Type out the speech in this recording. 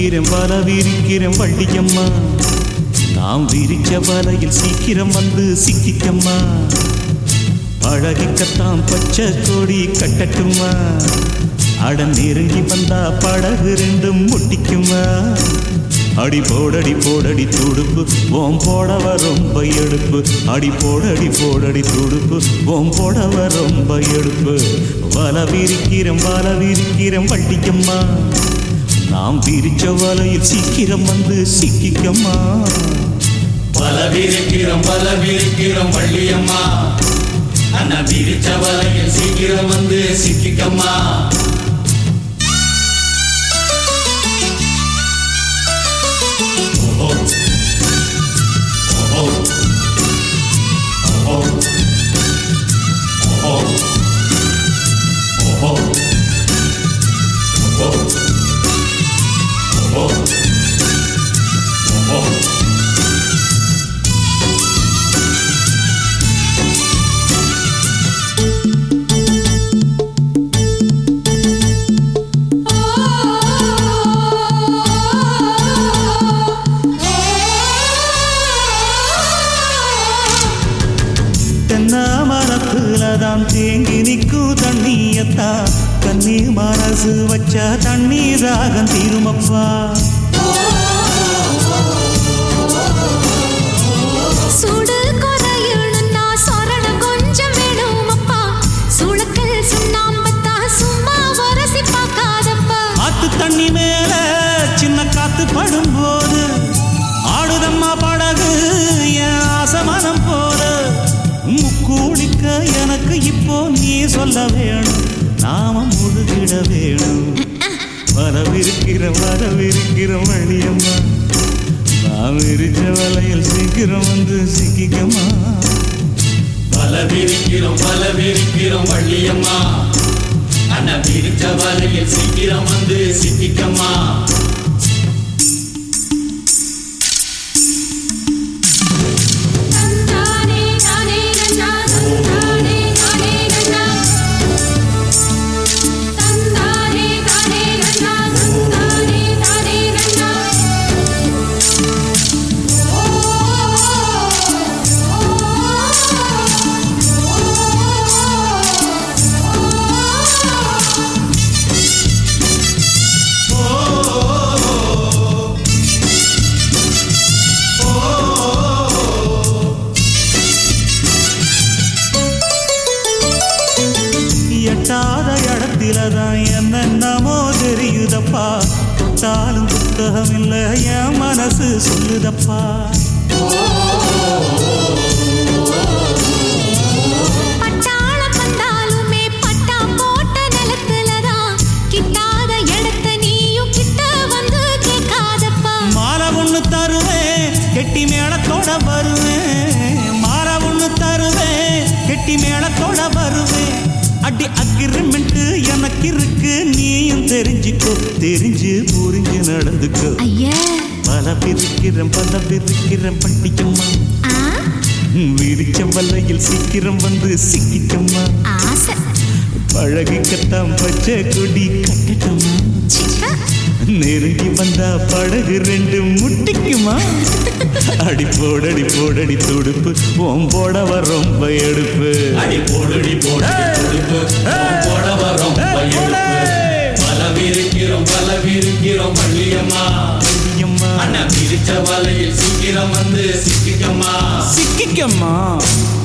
விரிக்கிறேன் வல விரிக்கிறேன் வள்ளியம்மா நாம் விரிச்ச வலையில் சீக்கிரம் வந்து சிக்கிக்கம்மா பழகிக்கத்தான் பச்சை கொடி கட்டட்டுமா அட நெருங்கி வந்தா படகு ரெண்டும் முட்டிக்குமா அடி போடடி போடடி துடுப்பு ஓம் போடவ ரொம்ப எடுப்பு அடி போடடி போடடி துடுப்பு ஓம் போடவ ரொம்ப எடுப்பு வல விரிக்கிறேன் வல விரிக்கிறேன் வள்ளிக்கம்மா நாம் விரிச்ச வலையில் சீக்கிரம் வந்து சிக்கிக்கம்மா பல விரிக்கிறோம் பல விரிக்கிறோம் வள்ளியம்மா அண்ணா விரிச்ச வலையில் சீக்கிரம் வந்து சிக்கிக்கம்மா ஓஹோ. ஓஹோ. ஓஹோ. ஓஹோ. ஓஹோ. ஓஹோ. ஓஹோ. ஓஹோ. தென்ன மரத்துல தான் தேங்கி நிற்கும் தண்ணியத்தா கண்ணி மனசு வச்சா தண்ணி தாகம் தீருமப்பா சுடு குறையணும்னா சொரண கொஞ்சம் வேணும் அப்பா சுளுக்கல் சுண்ணாம்பத்தா சும்மா உரசி பார்க்காதப்பா ஆத்து தண்ணி மேல சின்ன காத்து படும்போது ஆடுதம்மா படகு என் ஆசமனம் போல முக்கூளிக்க எனக்கு இப்போ நீ சொல்ல வேணும் நாம முழுகிட வேணும் வரவிருக்கிற வரவிருக்கிற வழியம்மா நான் விரிச்ச வலையில் சீக்கிரம் வந்து சிக்கிக்கம்மா பல விரிக்கிறோம் பல விரிக்கிறோம் வள்ளியம்மா அண்ணா விரிச்ச வலையில் சீக்கிரம் வந்து சிக்கிக்கம்மா தந்தானே நானே நன்னா தந்தானே நானே நன்னா தந்தானே நானே நன்னா தந்தானே நானே நன்னா எட்டாத இடத்துல தான் என்னென்னமோ தெரியுதப்பா தொட்டாலும் புத்தகம் இல்லை என் மனசு சொல்லுதப்பா பட்டாளம் வந்தாலுமே பட்டா போட்ட நிலத்துலதான் கிட்டாத இடத்த நீயும் கிட்ட வந்து கேட்காதப்பா மாலை ஒண்ணு தருவேன் கெட்டி மேளத்தோட வருவேன் மாலை ஒண்ணு தருவேன் கெட்டி மேளத்தோட வருவேன் அடி அக்ரிமெண்ட் எனக்கு இருக்கு நீயும் தெரிஞ்சுக்கோ தெரிஞ்சு புரிஞ்சு நடந்துக்கோ ஐயா பல பிரிக்கிறேன் பல பிரிக்கிறேன் பட்டிக்கம்மா ஆ விரிச்ச வலையில் சீக்கிரம் வந்து சிக்கிக்கம்மா ஆசை பழகிக்கத்தான் பச்சை கொடி கட்டட்டம்மா சிக்கா நெருங்கி வந்தா படகு ரெண்டு முட்டிக்குமா அடி போடடி போடடி துடுப்பு ஓம் போடவ ரொம்ப எடுப்பு அடி போடுடி போடுடி துடுப்பு உன் போடவ ரொம்ப எடுப்பு பல விரிக்கிறோம் பல விரிக்கிறோம் வள்ளியம்மா ஐயம்மா, அண்ணா விரிச்ச வலையில் சீக்கிரம் வந்து சிக்கிக்கம்மா சிக்கிக்கம்மா